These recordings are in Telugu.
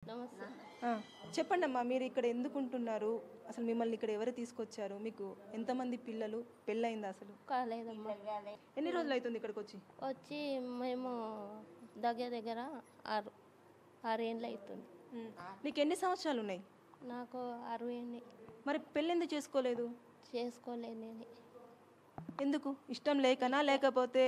నమస్తే ఆ, చెప్పండి అమ్మా మీరు ఇక్కడ ఎందుకు ఉంటున్నారు అసలు మిమ్మల్ని ఇక్కడ ఎవరు తీసుకొచ్చారు మీకు ఎంతమంది పిల్లలు పెళ్ళయిందా అసలు కాలేదమ్మా ఎన్ని రోజులు అవుతుంది ఇక్కడికి వచ్చి వచ్చి మేము దగ్గర దగ్గర ఆరు ఆరు ఏళ్ళు అవుతుంది ఉమ్. నీకు ఎన్ని సంవత్సరాలు ఉన్నాయి నాకు అరవై ఎన్ని మరి పెళ్ళి ఎందుకు చేసుకోలేదు చేసుకోలేదు నేను ఎందుకు ఇష్టం లేకనా లేకపోతే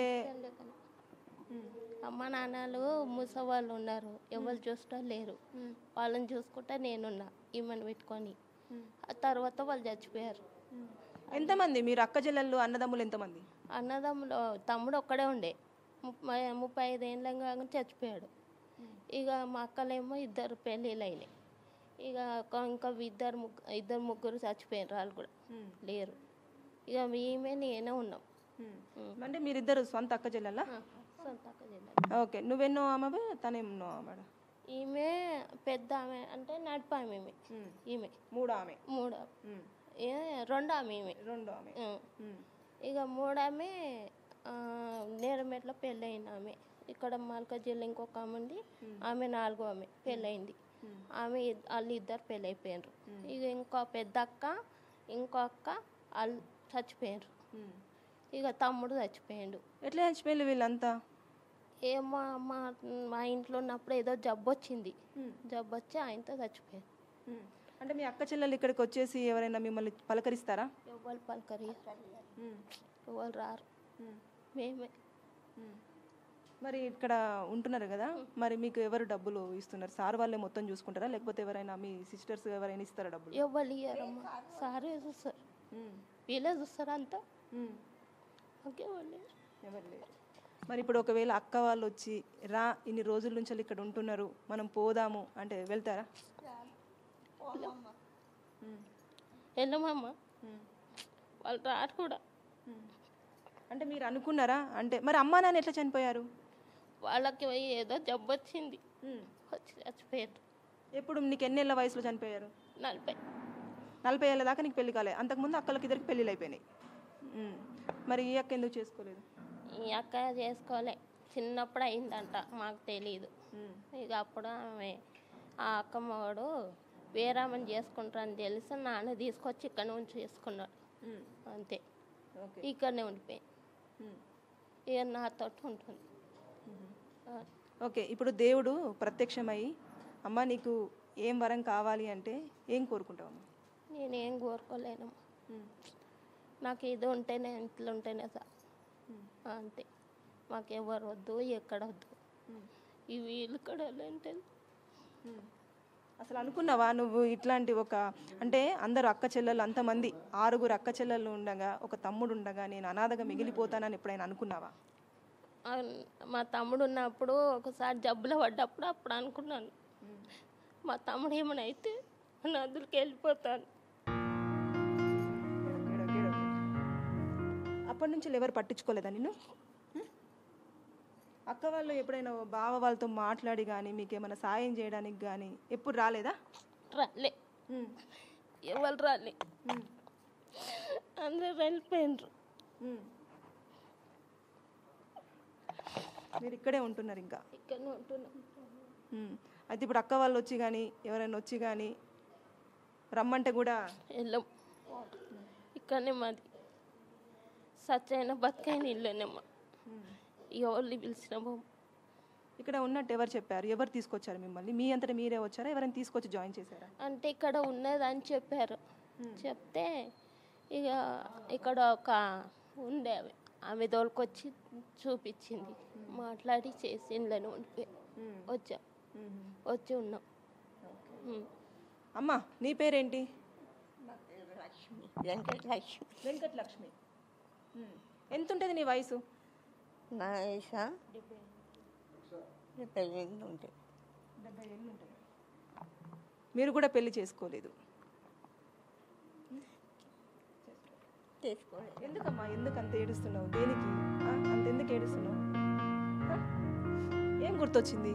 అమ్మ నాన్నలు ముసవాళ్ళు ఉన్నారు ఎవరు చూస్తా లేరు వాళ్ళని చూసుకుంటా నేనున్నా ఈమెను పెట్టుకొని ఆ తర్వాత వాళ్ళు చచ్చిపోయారు ఎంతమంది మీరు అక్క చెల్లెళ్ళు అన్నదమ్ములు ఎంతమంది అన్నదమ్ములు తమ్ముడు ఒక్కడే ఉండే ముప్పై ముప్పై ఐదు ఏళ్ళ కాగా చచ్చిపోయాడు ఇక మా అక్కలేమో ఇద్దరు పెళ్ళిళ్ళు అయినాయి ఇక ఒక- ఇంకా ఇద్దరు ముగ్గు ఇద్దరు ముగ్గురు చచ్చిపోయారు వాళ్ళు కూడా లేరు ఇక మేమే నేనే ఉన్నాం ఉమ్. అంటే మీరిద్దరు సొంత అక్క చెల్లెలా ఆ, సొంత అక్క చెల్లెలు. ఓకే నువ్వెన్నో ఆమె తనేమో ఆమె ఈమె పెద్ద ఆమె అంటే నడిపామె ఈమె ఈమె మూడో ఆమె మూడు ఉమ్. ఏ రెండో ఆమె ఈమె రెండో ఆమె ఆ. ఉమ్. ఇక మూడామె నేరమెట్ల పెళ్ళయింది ఆమె ఇక్కడ మల్క జిల్లా ఇంకొక ఆమె ఉంది ఆమె నాలుగో ఆమె పెళ్ళయింది ఆమె ఇద్- వాళ్ళు ఇద్దరు పెళ్ళైపోయినారు ఇక ఇంకో పెద్ద అక్క ఇంకో అక్క వాళ్ళు చచ్చిపోయినారు ఉమ్. ఇక తమ్ముడు చచ్చిపోయాడు ఎట్లా చచ్చిపోయింది వీళ్ళంతా ఏమో మా మా ఇంట్లో ఉన్నప్పుడు ఏదో జబ్బు వచ్చింది జబ్బు వచ్చి ఆయనతో చచ్చిపోయారు ఉమ్. అంటే మీ అక్క చెల్లెలు ఇక్కడికి వచ్చేసి ఎవరైనా మిమ్మల్ని పలకరిస్తారా ఎవరు పలకరి ఉమ్. ఎవరు రారు ఉమ్. మేమే ఉమ్. మరి ఇక్కడ ఉంటున్నారు కదా మరి మీకు ఎవరు డబ్బులు ఇస్తున్నారు సార్ వాళ్ళే మొత్తం చూసుకుంటారా లేకపోతే ఎవరైనా మీ సిస్టర్స్ ఎవరైనా ఇస్తారా డబ్బులు ఎవరు ఇయ్యారమ్మా సారే చూస్తారు ఉమ్. వీళ్ళే చూస్తారు అంతా ఉమ్. ఇంకెవరు లేరు ఎవరు లేరు మరి ఇప్పుడు ఒకవేళ అక్క వాళ్ళు వచ్చి రా ఇన్ని రోజుల నుంచి ఇక్కడ ఉంటున్నారు మనం పోదాము అంటే వెళ్తారా ఉమ్. వెళ్ళమమ్మ ఉమ్. వాళ్ళు రారు కూడా ఉమ్. అంటే మీరు అనుకున్నారా అంటే మరి అమ్మా నాన్న ఎట్లా చనిపోయారు వాళ్ళకి పోయి ఏదో జబ్బు వచ్చింది ఉమ్. వచ్చి చచ్చిపోయారు ఎప్పుడు నీకు ఎన్నేళ్ళ వయసులో చనిపోయారు నలభై నలభై ఏళ్ళ దాకా నీకు పెళ్లి కాలే అంతకుముందు అక్కలకి ఇద్దరికి పెళ్ళిళ్ళు అయిపోయినాయి ఉమ్. మరి ఈ అక్క ఎందుకు చేసుకోలేదు ఈ అక్క చేసుకోలే చిన్నప్పుడు అయిందంట మాకు తెలియదు ఉమ్. ఇక అప్పుడు ఆమె ఆ అక్క మగడు వేరామని చేసుకుంటారని తెలిసి నాన్న తీసుకొచ్చి ఇక్కడ నుంచి చేసుకున్నాడు ఉమ్. అంతే ఓకే ఇక్కడనే ఉండిపోయింది ఉమ్. ఇక నాతో ఉంటుంది ఆ, ఓకే ఇప్పుడు దేవుడు ప్రత్యక్షమై అమ్మ నీకు ఏం వరం కావాలి అంటే ఏం కోరుకుంటావు అమ్మ? నేనేం కోరుకోలేనమ్మా ఉమ్. నాకు ఇది ఉంటేనే ఇంట్లో ఉంటేనే సార్ అంతే మాకు ఎవరు వద్దు ఎక్కడ వద్దు ఈ వీళ్ళు ఇక్కడ అంటే ఉమ్. అసలు అనుకున్నావా నువ్వు ఇట్లాంటి ఒక అంటే అందరు అక్క చెల్లెలు అంతమంది ఆరుగురు అక్క చెల్లెలు ఉండగా ఒక తమ్ముడు ఉండగా నేను అనాథగా మిగిలిపోతానని ఎప్పుడైనా అనుకున్నావా మా తమ్ముడు ఉన్నప్పుడు ఒకసారి జబ్బులో పడ్డప్పుడు అప్పుడు అనుకున్నాను మా తమ్ముడు ఏమైనా అయితే నదులకి వెళ్ళిపోతాను అప్పటి నుంచి ఎవరు పట్టించుకోలేదా నిన్ను ఉం? అక్క వాళ్ళు ఎప్పుడైనా బావ వాళ్ళతో మాట్లాడి కానీ మీకు ఏమైనా సాయం చేయడానికి కానీ ఎప్పుడు రాలేదా రాలే ఉం. ఎవరు రాలే ఉం. అందరు వెళ్ళిపోయినరు ఉం. మీరు ఇక్కడే ఉంటున్నారు ఇంకా ఇక్కడనే ఉంటున్నాం ఉం. అయితే ఇప్పుడు అక్క వాళ్ళు వచ్చి కానీ ఎవరైనా వచ్చి కానీ రమ్మంటే కూడా వెళ్ళం ఇక్కడనే మాది సచ్చైన బతుకైన ఇల్లునేమ్మా ఎవరిని పిలిచిన బాబు ఇక్కడ ఉన్నట్టు ఎవరు చెప్పారు ఎవరు తీసుకొచ్చారు మిమ్మల్ని మీ అంతటా మీరే వచ్చారా ఎవరైనా తీసుకొచ్చి జాయిన్ చేశారా అంటే ఇక్కడ ఉన్నది అని చెప్పారు చెప్తే ఇక ఇక్కడ ఒక ఉండే ఆమె ఆమె తోలుకొచ్చి చూపించింది మాట్లాడి చేసి ఇంట్లోనే ఉండిపోయి వచ్చాం వచ్చి ఉన్నాం ఉమ్. అమ్మా నీ పేరేంటి లక్ష్మి వెంకటలక్ష్మి వెంకట లక్ష్మి ఎంత ఉంటుంది నీ వయసు నా వయసు డెబ్బై రెండు ఉంటాయి డెబ్బై ఏళ్ళు ఉంటుంది మీరు కూడా పెళ్లి చేసుకోలేదు చేసుకోలేదు ఎందుకమ్మా ఎందుకు అంత ఏడుస్తున్నావు దేనికి ఆ, అంత ఎందుకు ఏడుస్తున్నావు ఆ? ఏం గుర్తొచ్చింది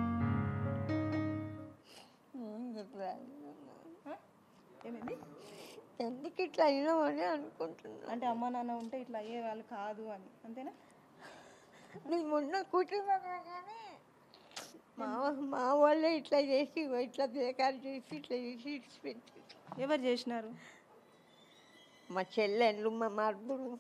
ఎందుకు రాలేదు? ఆ? ఏమైంది ఎందుకు ఇట్లా అయినామని అనుకుంటున్నా అంటే అమ్మా నాన్న ఉంటే ఇట్లా అయ్యే వాళ్ళు కాదు అని అంతేనా నీ మొన్న కుటుంబం కానీ మా మా వాళ్ళే ఇట్లా చేసి ఇట్లా బేకారు చేసి ఇట్లా చేసి ఇడిచిపెట్టి ఎవరు చేసినారు మా చెల్లెళ్ళు మా మరుదులు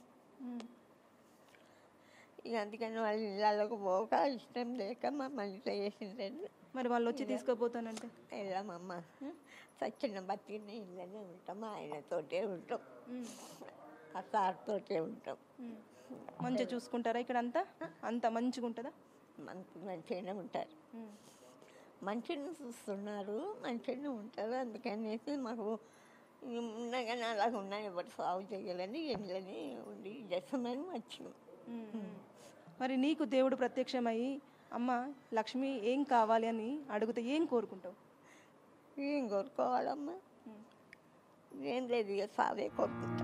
ఇక అందుకని వాళ్ళ ఇళ్ళకు పోక ఇష్టం లేక మమ్మల్ని ఇట్లా చేసిందండి మరి వాళ్ళు వచ్చి తీసుకుపోతానంటే వెళ్ళామమ్మ సచ్చిన బతికిన ఇళ్ళనే ఉంటాం ఆయనతోటే ఉంటాం ఆ సార్తోటే ఉంటాం మంచిగా చూసుకుంటారా ఇక్కడ అంతా అంత మంచిగా ఉంటుందా మంచి మంచిగానే ఉంటారు మంచిగా చూస్తున్నారు మంచిగానే ఉంటారు అందుకనేసి మాకు ఉండగానే అలాగ ఉన్నాయి ఎవరు సాగు చేయాలని ఇళ్ళని ఉండి చేస్తామని వచ్చినాం మరి నీకు దేవుడు ప్రత్యక్షమయ్యి అమ్మ లక్ష్మి ఏం కావాలి అని అడిగితే ఏం కోరుకుంటావు ఏం కోరుకోవాలమ్మా ఏం లేదు ఇక సావే కోరుకుంటాం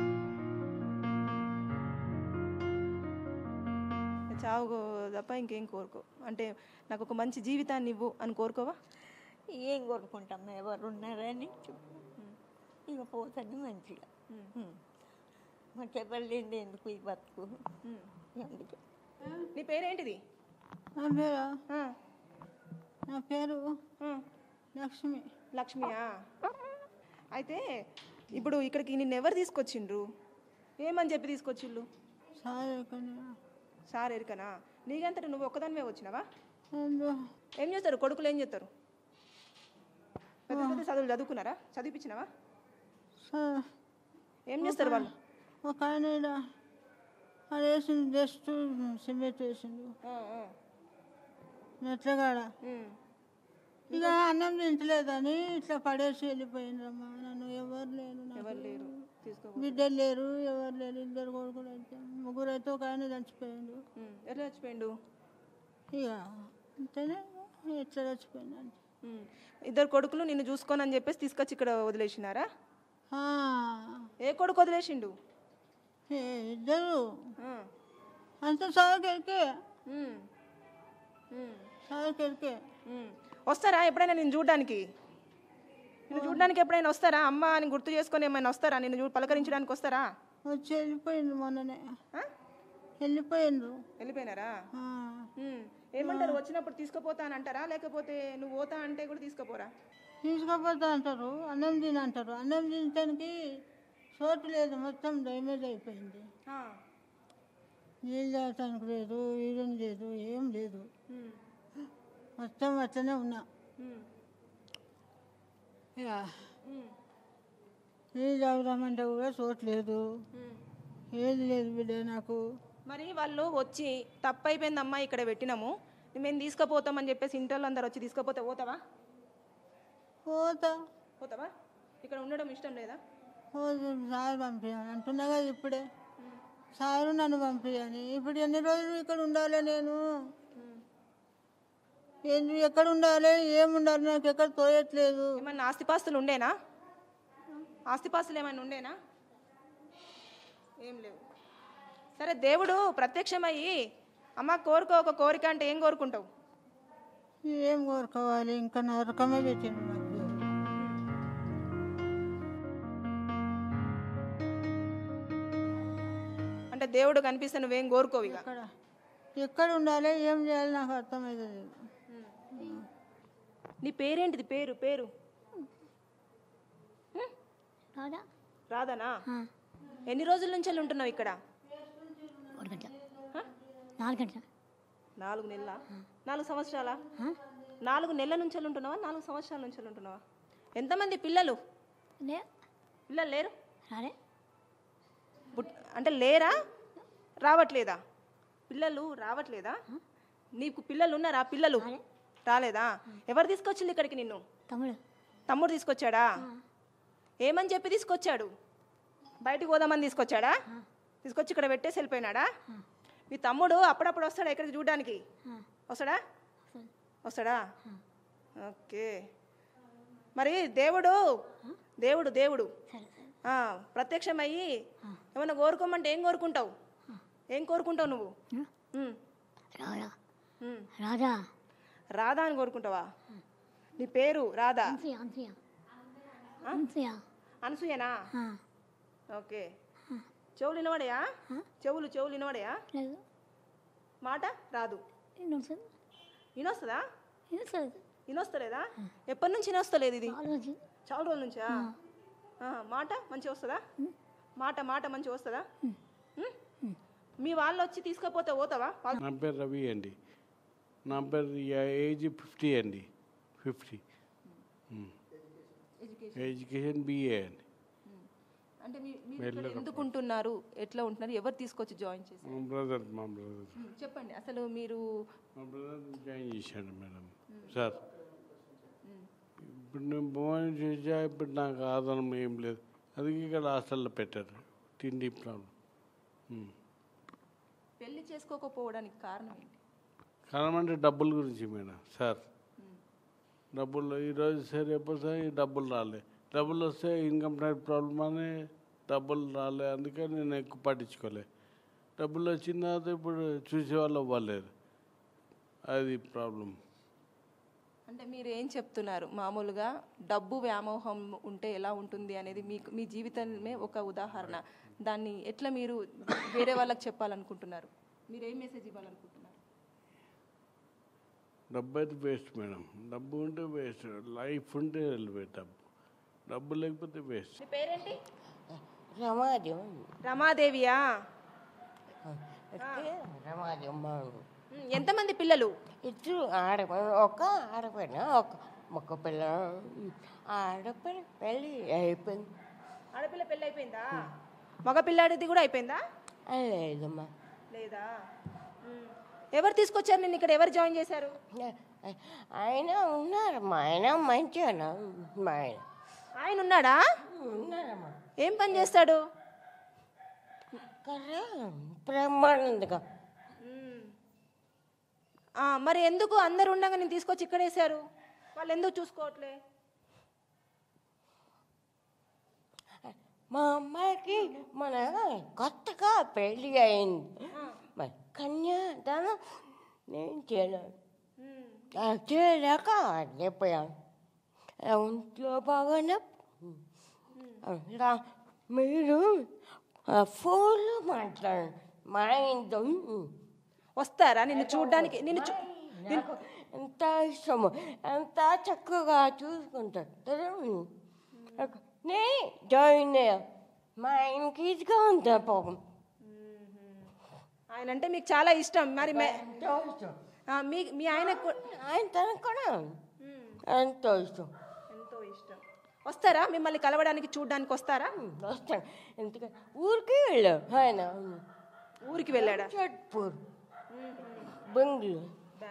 చావు తప్ప ఇంకేం కోరుకో అంటే నాకు ఒక మంచి జీవితాన్ని ఇవ్వు అని కోరుకోవా ఏం కోరుకుంటాం ఎవరు ఉన్నారని ఇక పోతాను మంచిగా మాకు ఎవరు లేని ఎందుకు ఈ బతుకు అందుకే నీ పేరేంటిది నా పేరు ఆ, నా పేరు ఆ, లక్ష్మి లక్ష్మియా అయితే ఇప్పుడు ఇక్కడికి నిన్ను ఎవరు తీసుకొచ్చిండ్రు ఏమని చెప్పి తీసుకొచ్చిళ్ళు సార్ కానీ సార్ ఎరికనా నీకంతట నువ్వు ఒక్కదానివే వచ్చినావా ఏందో ఏం చేస్తారు కొడుకులు ఏం చేస్తారు పెద్ద పెద్ద చదువులు చదువుకున్నారా చదివిపించినావా సార్ ఏం చేస్తారు వాళ్ళు ఒక ఆయన ఈడ అది వేసింది జస్ట్ సిమెంట్ వేసిండు ఆ, ఆ. నెట్లగాడ ఉమ్. ఇక అన్నం తింటలేదని ఇట్లా పడేసి వెళ్ళిపోయిండ్రమ్మా నన్ను ఎవరు లేరు నాకు ఎవరు లేరు తీసుకో బిడ్డలు లేరు ఎవరు లేరు ఇద్దరు కొడుకులు అయితే ముగ్గురు అయితే ఒక ఆయన చచ్చిపోయిండు ఉమ్. ఎట్లా చచ్చిపోయిండు ఇక అంతేనే ఎట్లా చచ్చిపోయిండు అంటే ఉమ్. ఇద్దరు కొడుకులు నిన్ను చూసుకోని అని చెప్పేసి తీసుకొచ్చి ఇక్కడ వదిలేసినారా ఆ, ఏ కొడుకు వదిలేసిండు ఏ ఇద్దరు ఆ. అంత సాగుకెళ్ళకే ఉమ్. ఉమ్. సాగుకెళ్ళకే ఉమ్. వస్తారా ఎప్పుడైనా నేను చూడడానికి నిన్ను చూడడానికి ఎప్పుడైనా వస్తారా అమ్మ అని గుర్తు చేసుకొని ఏమైనా వస్తారా నిన్ను చూ పలకరించడానికి వస్తారా వచ్చి వెళ్ళిపోయిండ్రు మొన్ననే ఆ? వెళ్ళిపోయిండ్రు వెళ్ళిపోయినారా ఆ, ఉమ్. ఏమంటారు వచ్చినప్పుడు తీసుకుపోతానంటారా లేకపోతే నువ్వు పోతా అంటే కూడా తీసుకుపోరా తీసుకుపోతా అంటారు అన్నం తిని అంటారు అన్నం తినటానికి చోటు లేదు మొత్తం డ్యామేజ్ అయిపోయింది ఆ. నీళ్ళు తాగటానికి లేదు యూరిన్ లేదు ఏం లేదు ఉమ్. మొత్తం అట్లనే ఉన్నా ఉమ్. ఇక ఉమ్. నీళ్ళు తాగుదామంటే కూడా చోటు లేదు ఉమ్. ఏది లేదు బిడ్డ నాకు మరి వాళ్ళు వచ్చి తప్పు అయిపోయిందమ్మా ఇక్కడ పెట్టినాము మేము తీసుకుపోతామని చెప్పేసి ఇంటర్లో అందరు వచ్చి తీసుకుపోతే పోతావా పోతా పోతావా ఇక్కడ ఉండడం ఇష్టం లేదా పోతే సార్ పంపించాను అంటున్నా కదా ఇప్పుడే సారు నన్ను పంపించని ఇప్పుడు ఎన్ని రోజులు ఇక్కడ ఉండాలి నేను ఏంటి ఎక్కడ ఉండాలి ఏం ఉండాలి నాకు ఎక్కడ తోయట్లేదు ఏమన్నా ఆస్తిపాస్తులు ఉండేనా ఆస్తిపాస్తులు ఏమైనా ఉండేనా ఏం లేవు సరే దేవుడు ప్రత్యక్షమయ్యి అమ్మ కోరుకో ఒక కోరిక అంటే ఏం కోరుకుంటావు ఏం కోరుకోవాలి ఇంకా నరకమే పెట్టిండు నాకు దేవుడు. అంటే దేవుడు కనిపిస్తే నువ్వేం కోరుకోవు ఇక ఎక్కడ ఎక్కడ ఉండాలి ఏం చేయాలి నాకు అర్థమైతే లేదు నీ పేరేంటిది పేరు పేరు రాదా రాదనా ఎన్ని రోజుల నుంచి వెళ్ళి ఉంటున్నావు ఇక్కడ మూడు గంటల హ? నాలుగు గంటల నాలుగు నెలల నాలుగు సంవత్సరాల నాలుగు నెలల నుంచి వెళ్ళి ఉంటున్నావా నాలుగు సంవత్సరాల నుంచి వెళ్ళి ఉంటున్నావా ఎంతమంది పిల్లలు లే పిల్లలు లేరు రాలే పుట్- అంటే లేరా రావట్లేదా పిల్లలు రావట్లేదా నీకు పిల్లలు ఉన్నారా పిల్లలు రాలేదా ఎవరు తీసుకొచ్చింది ఇక్కడికి నిన్ను తమ్ముడు తమ్ముడు తీసుకొచ్చాడా ఏమని చెప్పి తీసుకొచ్చాడు బయటికి పోదామని తీసుకొచ్చాడా తీసుకొచ్చి ఇక్కడ పెట్టేసి వెళ్ళిపోయినాడా మీ తమ్ముడు అప్పుడప్పుడు వస్తాడా ఇక్కడికి చూడడానికి వస్తాడా వస్తాడా ఓకే మరి దేవుడు దేవుడు దేవుడు సరే సరే ఆ, ప్రత్యక్షమయ్యి ఏమన్నా కోరుకోమంటే ఏం కోరుకుంటావు ఏం కోరుకుంటావు నువ్వు ఉమ్, రాదా ఉమ్. రాదా రాధా అని కోరుకుంటావా నీ పేరు రాధా అంతయా అంతయా అంతయా అనసూయనా ఓకే చెవులు వినవడయా చెవులు చెవులు వినవడయా లేదు మాట రాదు నేను వస్తుంది వినొస్తుందా ఇది సార్ వినొస్తలేదా ఎప్పటి నుంచి వినొస్తలేదు ఇది ఆలోచి చాలా రోజుల నుంచా ఆ, మాట మంచిగా వస్తుందా మాట మాట మంచిగా వస్తుందా ఉం? మీ వాళ్ళు వచ్చి తీసుకపోతే పోతావా వాళ్ళు నా పేరు రవి అండి నా పేరు ఏజ్ ఫిఫ్టీ అండి ఫిఫ్టీ ఎడ్యుకేషన్ బిఏ అండి అంటే మీ- మీరు ఇక్కడ ఎందుకు ఉంటున్నారు ఎట్లా ఉంటున్నారు ఎవరు తీసుకొచ్చి జాయిన్ చేశారు మా బ్రదర్ మా బ్రదర్ ఉం, చెప్పండి అసలు మీరు మా బ్రదర్ జాయిన్ చేశాడు మేడం సార్ ఇప్పుడు నేను భోజనం చేసా ఇప్పుడు నాకు ఆధారం ఏం లేదు అది ఇక్కడ హాస్టల్లో పెట్టారు తిండి ప్రాబ్లం పెళ్లి చేసుకోకపోవడానికి కారణం ఏంటి కారణం అంటే డబ్బుల గురించి మేడం సార్ డబ్బులు ఈరోజు సరే ఎప్పుడు సరే ఈ డబ్బులు రాలే డబ్బులు వస్తే ఇన్కమ్ ట్యాక్స్ ప్రాబ్లం అని డబ్బులు రాలే అందుకని నేను ఎక్కువ పట్టించుకోలే డబ్బులు వచ్చిన తర్వాత ఇప్పుడు చూసేవాళ్ళు అవ్వలేరు అది ప్రాబ్లం అంటే మీరు ఏం చెప్తున్నారు మామూలుగా డబ్బు వ్యామోహం ఉంటే ఎలా ఉంటుంది అనేది మీకు మీ జీవితమే ఒక ఉదాహరణ దాన్ని ఎట్లా మీరు వేరే వాళ్ళకి చెప్పాలనుకుంటున్నారు మీరు ఏం మెసేజ్ ఇవ్వాలనుకుంటున్నారు డబ్బు అయితే వేస్ట్ మేడం డబ్బు ఉంటే వేస్ట్ లైఫ్ ఉంటే వెళ్ళిపోయి డబ్బు డబ్బు లేకపోతే వేస్ట్ మీ పేరేంటి రమాజం రమాదేవియా రమాజం ఉమ్, ఎంతమంది పిల్లలు ఇద్దరు ఆడపిల్ల ఒక ఆడపిల్ల ఒక మొక్క పిల్ల ఆడపిల్ల పెళ్ళి అయిపోయింది ఆడపిల్ల పెళ్ళి అయిపోయిందా మగ పిల్లాడిది కూడా అయిపోయిందా ఆ, లేదమ్మా లేదా ఉమ్. ఎవరు తీసుకొచ్చారు నిన్ను ఇక్కడ ఎవరు జాయిన్ చేశారు ఆయన ఉన్నారు మా ఆయన మంచిగా మా ఆయన ఆయన ఉన్నాడా ఉన్నారమ్మా ఏం పని చేస్తాడు కర్ర బ్రహ్మానందగా ఆ, మరి ఎందుకు అందరు ఉండగా నేను తీసుకొచ్చి ఇక్కడ వేశారు వాళ్ళు ఎందుకు చూసుకోవట్లే మా అమ్మాయికి మన కొత్తగా పెళ్ళి అయింది మరి కన్యాదానం నేను చేయలేను ఆ, చేయలేక చెప్పాను ఒంట్లో బాగానే ఇలా మీరు ఆ, ఫోన్లో మాట్లాడండి మా ఆయనతో వస్తారా నిన్ను చూడడానికి నిన్ను చూ- నాకు ఎంత ఇష్టమో ఎంత చక్కగా చూసుకుంటారు కదా? నేను జాయిన్ అయ్యా మా ఆయనకి ఇదిగా ఉంటా పాపం ఆయన అంటే మీకు చాలా ఇష్టం మరి మే- ఎంతో ఇష్టం ఆ, మీ మీ ఆయన ఆయన తనకు కూడా ఎంతో ఇష్టం ఎంతో ఇష్టం వస్తారా మిమ్మల్ని కలవడానికి చూడడానికి వస్తారా వస్తాను ఎందుకంటే ఊరికి వెళ్ళాం ఆయన ఊరికి వెళ్ళాడా చట్పూర్ బెంగళూరు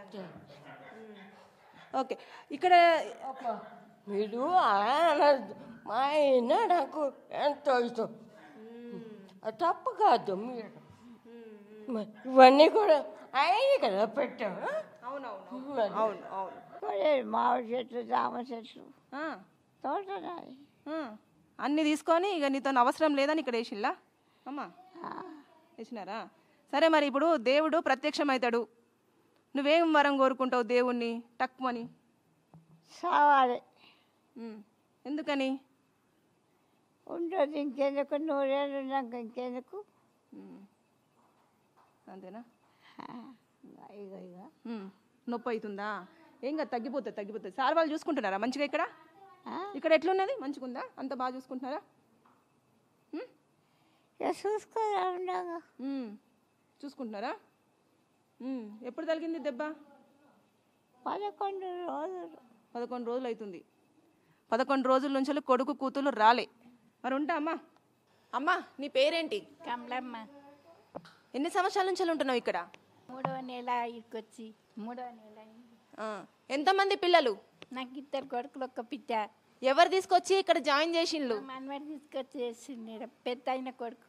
ఓకే ఇక్కడ అబ్బా, మీరు అలా అనద్దు మా ఆయన నాకు ఎంతో ఇష్టం అది తప్పు కాదు మీరు మరి ఇవన్నీ కూడా ఆయన కదా పెట్టాం అవునవును అవును అవును మామిడి చెట్లు జామ చెట్లు ఆ, తోట నాది. ఆ. అన్ని తీసుకొని ఇక నీతో అవసరం లేదని ఇక్కడ వేసిల్లా అమ్మా వేసినారా సరే మరి ఇప్పుడు దేవుడు ప్రత్యక్షమవుతాడు నువ్వేం వరం కోరుకుంటావు దేవుణ్ణి టక్మని సావాలి ఉమ్. ఎందుకని ఉంటుంది ఇంకెందుకు నూరేళ్ళు ఉన్నాక ఇంకెందుకు ఉమ్. అంతేనా ఆ, ఇగ ఇగ ఉమ్. నొప్పి అవుతుందా ఏం కాదు తగ్గిపోతుంది తగ్గిపోతుంది సార్ వాళ్ళు చూసుకుంటున్నారా మంచిగా ఇక్కడ ఆ? ఇక్కడ ఎట్లున్నది మంచిగుందా అంత బాగా చూసుకుంటున్నారా ఉమ్? ఇక చూసుకోరా ఉండగా ఉమ్. చూసుకుంటున్నారా ఉమ్. ఎప్పుడు తగిలింది దెబ్బ పదకొండు రోజులు పదకొండు రోజులు అవుతుంది పదకొండు రోజుల నుంచి కొడుకు కూతురు రాలే మరి ఉంటా అమ్మా అమ్మా నీ పేరేంటి కమలమ్మ ఎన్ని సంవత్సరాల నుంచి ఉంటున్నావు ఇక్కడ మూడవ నెల ఇక్కడికొచ్చి మూడవ నెల అయింది. ఆ. ఎంతమంది పిల్లలు నాకు ఇద్దరు కొడుకులు ఒక్క పిట్ట ఎవరు తీసుకొచ్చి ఇక్కడ జాయిన్ చేసిండ్లు మనవాడు తీసుకొచ్చి వేసిండు పెద్ద అయిన కొడుకు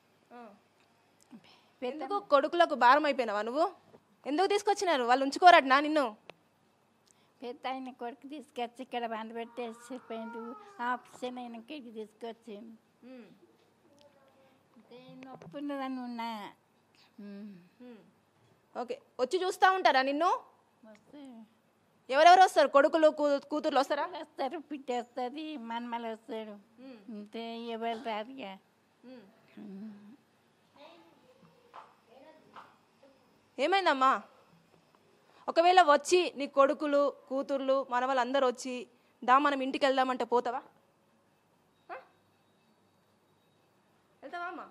పెద్ద ఎందుకు కొడుకులకు భారం అయిపోయినావా నువ్వు ఎందుకు తీసుకొచ్చినారు వాళ్ళు ఉంచుకోరట్నా నిన్ను పెద్ద అయిన కొడుకు తీసుకొచ్చి ఇక్కడ బంద పెట్టేసి పోయిండు ఆపరేషన్ అయిన ఇక్కడికి తీసుకొచ్చిండు అంటే నొప్పి ఉన్నదని ఉన్నా ఉమ్. ఓకే వచ్చి చూస్తూ ఉంటారా నిన్ను వస్తే ఎవరెవరు వస్తారు కొడుకులు కూ- కూతుర్లు వస్తారా వస్తారు పిట్ట వస్తుంది మనమలు వస్తాడు అంతే ఎవరు రాదు ఇక. ఏమైందమ్మా ఒకవేళ వచ్చి నీ కొడుకులు కూతుర్లు మన వాళ్ళందరూ వచ్చి దా మనం ఇంటికి వెళ్దామంటే పోతావా ఆ? వెళ్తావా అమ్మా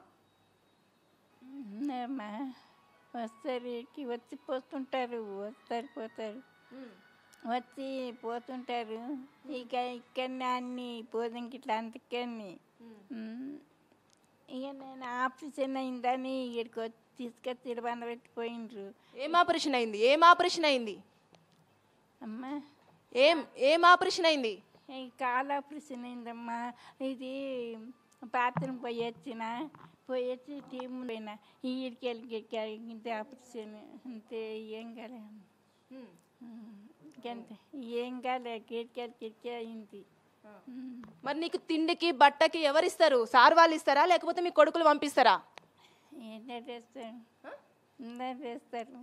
అమ్మా వస్తారు ఇక్కడికి వచ్చి పోతుంటారు వస్తారు పోతారు వచ్చి పోతుంటారు ఇక ఇక్కడనే అన్ని పోదంకి ఇట్లా అంతకని ఇక నేను ఆపరేషన్ అయిందని ఇక్కడికి వచ్చి తీసుకొచ్చి ఇరబంద పెట్టిపోయిండ్రు ఏం ఆపరేషన్ అయింది ఏం ఆపరేషన్ అయింది అమ్మా ఏం ఏం ఆపరేషన్ అయింది ఈ కాలు ఆపరేషన్ అయిందమ్మా ఇది బాత్రూమ్ పోయి వచ్చిన పోయి వచ్చి టీం పోయినా ఈడికి వెళ్ళి ఇంత ఆపరేషన్ అంతే ఏం కాలే ఇంకంతే ఏం కాలే కిటికీ కిటికీ అయింది ఉమ్. మరి నీకు తిండికి బట్టకి ఎవరు ఇస్తారు సార్ వాళ్ళు ఇస్తారా లేకపోతే మీ కొడుకులు పంపిస్తారా ఏంటో చేస్తారు అందరు చేస్తారు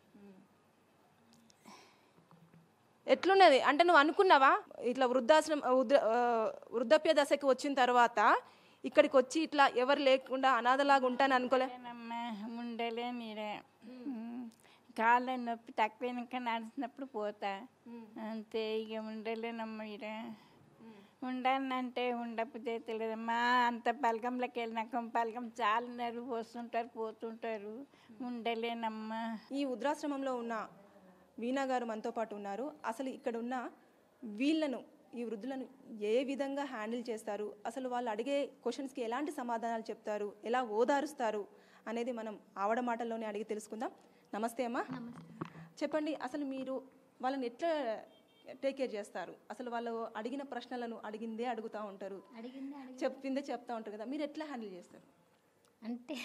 ఎట్లున్నది అంటే నువ్వు అనుకున్నావా ఇట్లా వృద్ధాశ్రమ వృద్ధ- ఆ, వృద్ధాప్య దశకి వచ్చిన తర్వాత ఇక్కడికి వచ్చి ఇట్లా ఎవరు లేకుండా అనాథలాగా ఉంటాను అనుకోలే అమ్మా ఉండలే మీరే కాళ్ళ నొప్పి తక్కువైనాక నడిచినప్పుడు పోతా అంతే ఇక ఉండలేనమ్మా మీరే ఉండాలంటే ఉండకపోతే తెలియదమ్మా అంత పలకంలోకి వెళ్ళినాక పలకం చాలా నరువు వస్తుంటారు పోతుంటారు ఉండలేనమ్మా ఈ వృద్ధాశ్రమంలో ఉన్న వీణా గారు మనతో పాటు ఉన్నారు అసలు ఇక్కడ ఉన్న వీళ్ళను ఈ వృద్ధులను ఏ విధంగా హ్యాండిల్ చేస్తారు అసలు వాళ్ళు అడిగే క్వశ్చన్స్కి ఎలాంటి సమాధానాలు చెప్తారు ఎలా ఓదారుస్తారు అనేది మనం ఆవిడ మాటల్లోనే అడిగి తెలుసుకుందాం నమస్తే అమ్మా చెప్పండి అసలు మీరు వాళ్ళని ఎట్లా టేక్ కేర్ చేస్తారు అసలు వాళ్ళు అడిగిన ప్రశ్నలను అడిగిందే అడుగుతూ ఉంటారు అడిగింది చెప్పిందే చెప్తా ఉంటారు కదా మీరు ఎట్లా హ్యాండిల్ చేస్తారు అంటే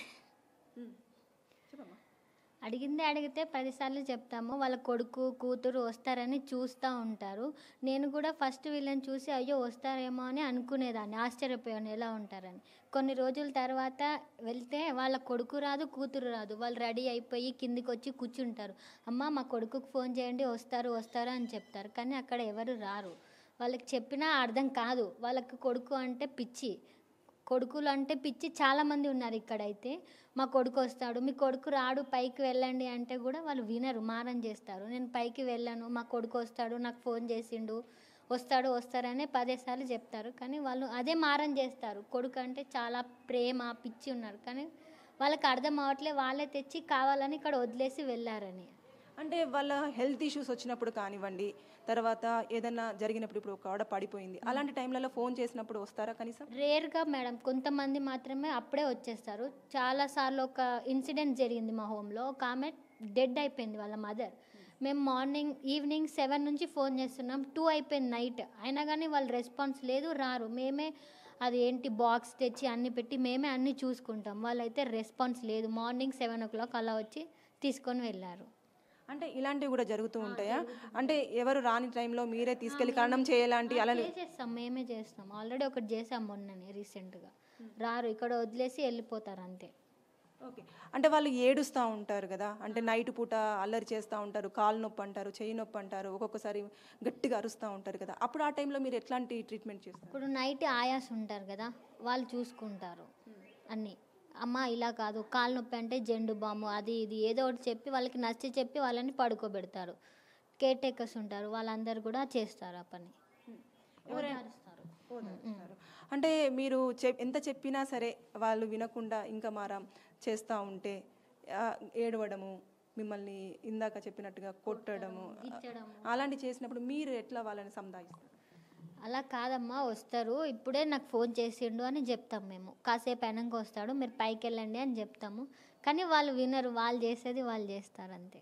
చెప్పమ్మా అడిగిందే అడిగితే పదిసార్లు చెప్తాము వాళ్ళ కొడుకు కూతురు వస్తారని చూస్తూ ఉంటారు నేను కూడా ఫస్ట్ వీళ్ళని చూసి అయ్యో వస్తారేమో అని అనుకునేదాన్ని ఆశ్చర్యపోయాను ఎలా ఉంటారని కొన్ని రోజుల తర్వాత వెళ్తే వాళ్ళ కొడుకు రాదు కూతురు రాదు వాళ్ళు రెడీ అయిపోయి కిందికి వచ్చి కూర్చుంటారు అమ్మ మా కొడుకుకు ఫోన్ చేయండి వస్తారు వస్తారు అని చెప్తారు కానీ అక్కడ ఎవరు రారు వాళ్ళకి చెప్పినా అర్థం కాదు వాళ్ళకి కొడుకు అంటే పిచ్చి కొడుకులు అంటే పిచ్చి చాలామంది ఉన్నారు ఇక్కడైతే మా కొడుకు వస్తాడు మీ కొడుకు రాడు పైకి వెళ్ళండి అంటే కూడా వాళ్ళు వినరు మారం చేస్తారు నేను పైకి వెళ్ళాను మా కొడుకు వస్తాడు నాకు ఫోన్ చేసిండు వస్తాడు వస్తారనే పదేసార్లు చెప్తారు కానీ వాళ్ళు అదే మారం చేస్తారు కొడుకు అంటే చాలా ప్రేమ పిచ్చి ఉన్నారు కానీ వాళ్ళకి అర్థం అవ్వట్లే వాళ్ళే తెచ్చి కావాలని ఇక్కడ వదిలేసి వెళ్ళారని అంటే వాళ్ళ హెల్త్ ఇష్యూస్ వచ్చినప్పుడు కానివ్వండి తర్వాత ఏదైనా జరిగినప్పుడు ఇప్పుడు ఒక ఆవిడ పడిపోయింది అలాంటి టైంలలో ఫోన్ చేసినప్పుడు వస్తారా కనీసం రేర్గా మేడం కొంతమంది మాత్రమే అప్పుడే వచ్చేస్తారు చాలాసార్లు ఒక ఇన్సిడెంట్ జరిగింది మా హోమ్లో ఒక ఆమె డెడ్ అయిపోయింది వాళ్ళ మదర్ మేము మార్నింగ్ ఈవినింగ్ సెవెన్ నుంచి ఫోన్ చేస్తున్నాం టూ అయిపోయింది నైట్ అయినా కానీ వాళ్ళు రెస్పాన్స్ లేదు రారు మేమే అది ఏంటి బాక్స్ తెచ్చి అన్ని పెట్టి మేమే అన్ని చూసుకుంటాం వాళ్ళైతే రెస్పాన్స్ లేదు మార్నింగ్ సెవెన్ ఓ క్లాక్ అలా వచ్చి తీసుకొని వెళ్ళారు అంటే ఇలాంటివి కూడా జరుగుతూ ఉంటాయా అంటే ఎవరు రాని టైంలో మీరే తీసుకెళ్లి కరణం చేయాలంటి అలా చేసేస్తాం మేమే చేస్తాం ఆల్రెడీ ఒకటి చేసాం మొన్ననే రీసెంట్గా రారు ఇక్కడ వదిలేసి వెళ్ళిపోతారు అంతే ఓకే అంటే వాళ్ళు ఏడుస్తూ ఉంటారు కదా అంటే నైట్ పూట అల్లరి చేస్తూ ఉంటారు కాలు నొప్పి అంటారు చెయ్యి నొప్పి అంటారు ఒక్కొక్కసారి గట్టిగా అరుస్తూ ఉంటారు కదా అప్పుడు ఆ టైంలో మీరు ఎట్లాంటి ట్రీట్మెంట్ చేస్తారు ఇప్పుడు నైట్ ఆయాస్ ఉంటారు కదా వాళ్ళు చూసుకుంటారు అన్నీ అమ్మ ఇలా కాదు కాలు నొప్పి అంటే జెండు బాము అది ఇది ఏదో ఒకటి చెప్పి వాళ్ళకి నచ్చి చెప్పి వాళ్ళని పడుకోబెడతారు కేర్ టేకర్స్ ఉంటారు వాళ్ళందరూ కూడా చేస్తారు ఆ పని ఓదారుస్తారు. ఓదారుస్తారు. అంటే మీరు చెప్ ఎంత చెప్పినా సరే వాళ్ళు వినకుండా ఇంకా మారం చేస్తూ ఉంటే ఆ, ఏడవడము మిమ్మల్ని ఇందాక చెప్పినట్టుగా కొట్టడము అలాంటి చేసినప్పుడు మీరు ఎట్లా వాళ్ళని సంధాయిస్తారు అలా కాదమ్మా వస్తారు ఇప్పుడే నాకు ఫోన్ చేసిండు అని చెప్తాం మేము కాసేపు అయినాక వస్తాడు మీరు పైకి వెళ్ళండి అని చెప్తాము కానీ వాళ్ళు వినరు వాళ్ళు చేసేది వాళ్ళు చేస్తారు అంతే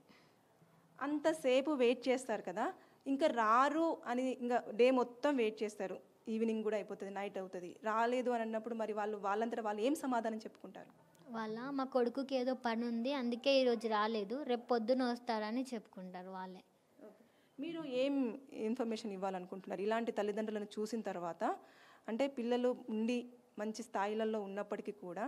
అంతసేపు వెయిట్ చేస్తారు కదా ఇంకా రారు అని ఇంకా డే మొత్తం వెయిట్ చేస్తారు ఈవినింగ్ కూడా అయిపోతుంది నైట్ అవుతుంది రాలేదు అని అన్నప్పుడు మరి వాళ్ళు వాళ్ళంతటా వాళ్ళు ఏం సమాధానం చెప్పుకుంటారు వాళ్ళ మా కొడుకుకి ఏదో పని ఉంది అందుకే ఈరోజు రాలేదు రేపు పొద్దున వస్తారని చెప్పుకుంటారు వాళ్ళే మీరు ఏం ఇన్ఫర్మేషన్ ఇవ్వాలనుకుంటున్నారు ఇలాంటి తల్లిదండ్రులను చూసిన తర్వాత అంటే పిల్లలు ఉండి మంచి స్థాయిలలో ఉన్నప్పటికీ కూడా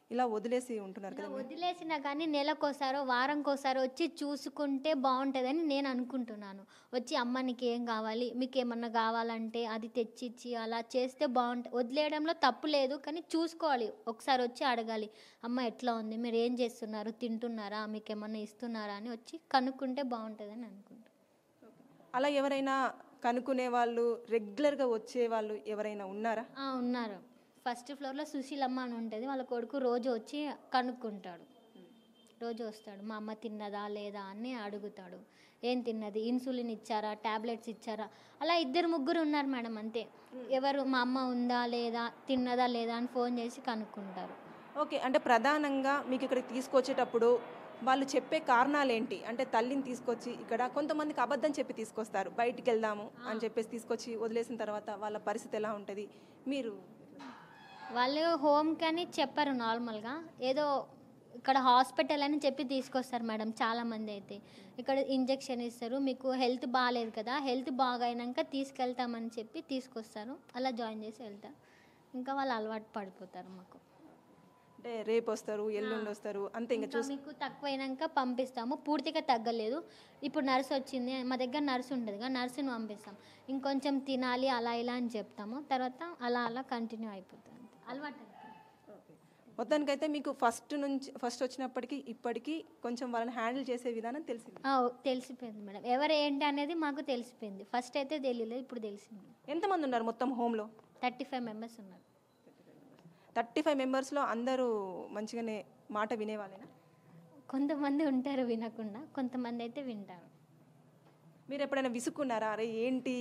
ఇలా వదిలేసి ఉంటున్నారు కదా వదిలేసినా కానీ నెలకోసారో వారంకోసారో వచ్చి చూసుకుంటే బాగుంటుందని నేను అనుకుంటున్నాను వచ్చి అమ్మ నీకు ఏం కావాలి మీకు ఏమన్నా కావాలంటే అది తెచ్చిచ్చి అలా చేస్తే బాగుంటుంది వదిలేయడంలో తప్పు లేదు కానీ చూసుకోవాలి ఒకసారి వచ్చి అడగాలి అమ్మ ఎట్లా ఉంది మీరు ఏం చేస్తున్నారు తింటున్నారా మీకు ఏమన్నా ఇస్తున్నారా అని వచ్చి కనుక్కుంటే బాగుంటుందని అనుకుంటున్నాను అలా ఎవరైనా కనుక్కునే వాళ్ళు రెగ్యులర్గా వచ్చే వాళ్ళు ఎవరైనా ఉన్నారా ఆ, ఉన్నారు ఫస్ట్ ఫ్లోర్లో సుశీలమ్మ అని ఉంటుంది వాళ్ళ కొడుకు రోజు వచ్చి కనుక్కుంటాడు రోజు వస్తాడు మా అమ్మ తిన్నదా లేదా అని అడుగుతాడు ఏం తిన్నది ఇన్సులిన్ ఇచ్చారా టాబ్లెట్స్ ఇచ్చారా అలా ఇద్దరు ముగ్గురు ఉన్నారు మేడం అంతే ఎవరు మా అమ్మ ఉందా లేదా తిన్నదా లేదా అని ఫోన్ చేసి కనుక్కుంటారు ఓకే అంటే ప్రధానంగా మీకు ఇక్కడికి తీసుకొచ్చేటప్పుడు వాళ్ళు చెప్పే కారణాలు ఏంటి అంటే తల్లిని తీసుకొచ్చి ఇక్కడ కొంతమందికి అబద్ధం చెప్పి తీసుకొస్తారు బయటికి వెళ్దాము అని చెప్పేసి తీసుకొచ్చి వదిలేసిన తర్వాత వాళ్ళ పరిస్థితి ఎలా ఉంటుంది మీరు వాళ్ళు హోమ్కి అని చెప్పరు నార్మల్గా ఏదో ఇక్కడ హాస్పిటల్ అని చెప్పి తీసుకొస్తారు మేడం చాలామంది అయితే ఇక్కడ ఇంజెక్షన్ ఇస్తారు మీకు హెల్త్ బాగాలేదు కదా హెల్త్ బాగైనాక తీసుకెళ్తామని చెప్పి తీసుకొస్తారు అలా జాయిన్ చేసి వెళ్తారు ఇంకా వాళ్ళు అలవాటు పడిపోతారు మాకు అంటే రేపు వస్తారు ఎల్లుండి వస్తారు అంతే ఇంకా ఇంకా మీకు తక్కువైనాక పంపిస్తాము పూర్తిగా తగ్గలేదు ఇప్పుడు నర్సు వచ్చింది మా దగ్గర నర్సు ఉంటుంది కదా నర్సుని పంపిస్తాం ఇంకొంచెం తినాలి అలా ఇలా అని చెప్తాము తర్వాత అలా అలా కంటిన్యూ అయిపోతుంది అంతే. అలవాటు అయిపోతుంది. మొత్తానికైతే మీకు ఫస్ట్ నుంచి ఫస్ట్ వచ్చినప్పటికీ ఇప్పటికీ కొంచెం వాళ్ళని హ్యాండిల్ చేసే విధానం తెలిసింది ఆ, ఓ- తెలిసిపోయింది మేడం ఎవరు ఏంటి అనేది మాకు తెలిసిపోయింది ఫస్ట్ అయితే తెలియలేదు ఇప్పుడు తెలిసింది ఎంతమంది ఉన్నారు మొత్తం హోమ్లో థర్టీ ఫైవ్ మెంబర్స్ ఉన్నారు థర్టీ ఫైవ్ మెంబర్స్లో అందరూ మంచిగానే మాట వినేవాళ్ళేనా కొంతమంది ఉంటారు వినకుండా కొంతమంది అయితే వింటారు మీరు ఎప్పుడైనా విసుక్కున్నారా అరే ఏంటి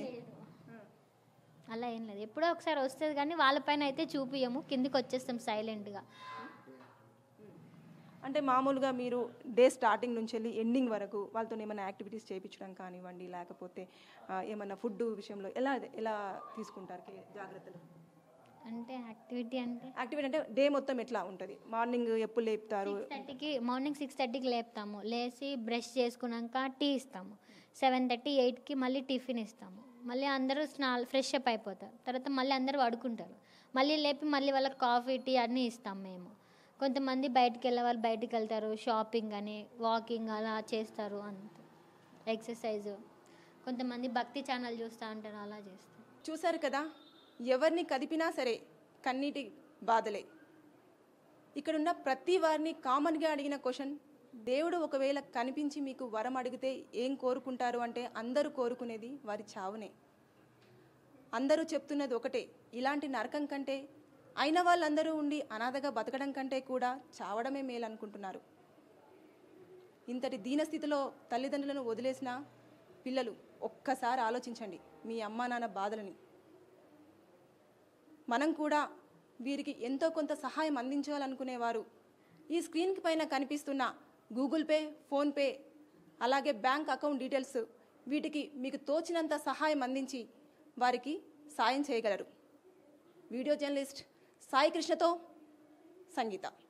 అలా ఏం లేదు ఎప్పుడో ఒకసారి వస్తుంది కానీ వాళ్ళపైన అయితే చూపియము కిందికి వచ్చేస్తాం సైలెంట్గా అంటే మామూలుగా మీరు డే స్టార్టింగ్ నుంచి వెళ్ళి ఎండింగ్ వరకు వాళ్ళతో ఏమైనా యాక్టివిటీస్ చేయించడం కానివ్వండి లేకపోతే ఆ, ఏమన్నా ఫుడ్ విషయంలో ఎలా ఎలా తీసుకుంటారు కే- జాగ్రత్తలు అంటే యాక్టివిటీ అంటే యాక్టివిటీ అంటే డే మొత్తం ఎట్లా ఉంటుంది మార్నింగ్ ఎప్పుడు లేపుతారు సిక్స్ థర్టీకి మార్నింగ్ సిక్స్ థర్టీకి లేపుతాము లేచి బ్రష్ చేసుకున్నాక టీ ఇస్తాము సెవెన్ థర్టీ ఎయిట్కి మళ్ళీ టిఫిన్ ఇస్తాము మళ్ళీ అందరూ స్నా ఫ్రెష్ అప్ అయిపోతారు తర్వాత మళ్ళీ అందరూ పడుకుంటారు మళ్ళీ లేపి మళ్ళీ వాళ్ళకి కాఫీ టీ అన్నీ ఇస్తాం మేము కొంతమంది బయటికి వెళ్ళే వాళ్ళు బయటికి వెళ్తారు షాపింగ్ అని వాకింగ్ అలా చేస్తారు అంత ఎక్సర్సైజ్ కొంతమంది భక్తి ఛానల్ చూస్తూ ఉంటారు అలా చేస్తారు చూసారు కదా ఎవరిని కదిపినా సరే కన్నీటి బాధలే ఇక్కడున్న ప్రతి వారిని కామన్గా అడిగిన క్వశ్చన్ దేవుడు ఒకవేళ కనిపించి మీకు వరం అడిగితే ఏం కోరుకుంటారు అంటే అందరూ కోరుకునేది వారి చావునే అందరూ చెప్తున్నది ఒకటే ఇలాంటి నరకం కంటే అయిన వాళ్ళందరూ ఉండి అనాథగా బతకడం కంటే కూడా చావడమే మేలు అనుకుంటున్నారు ఇంతటి దీనస్థితిలో తల్లిదండ్రులను వదిలేసిన పిల్లలు ఒక్కసారి ఆలోచించండి మీ అమ్మా నాన్న బాధలని మనం కూడా వీరికి ఎంతో కొంత సహాయం అందించాలనుకునేవారు ఈ స్క్రీన్కి పైన కనిపిస్తున్న గూగుల్ పే ఫోన్పే అలాగే బ్యాంక్ అకౌంట్ డీటెయిల్స్ వీటికి మీకు తోచినంత సహాయం అందించి వారికి సాయం చేయగలరు వీడియో జర్నలిస్ట్ సాయి కృష్ణతో సంగీత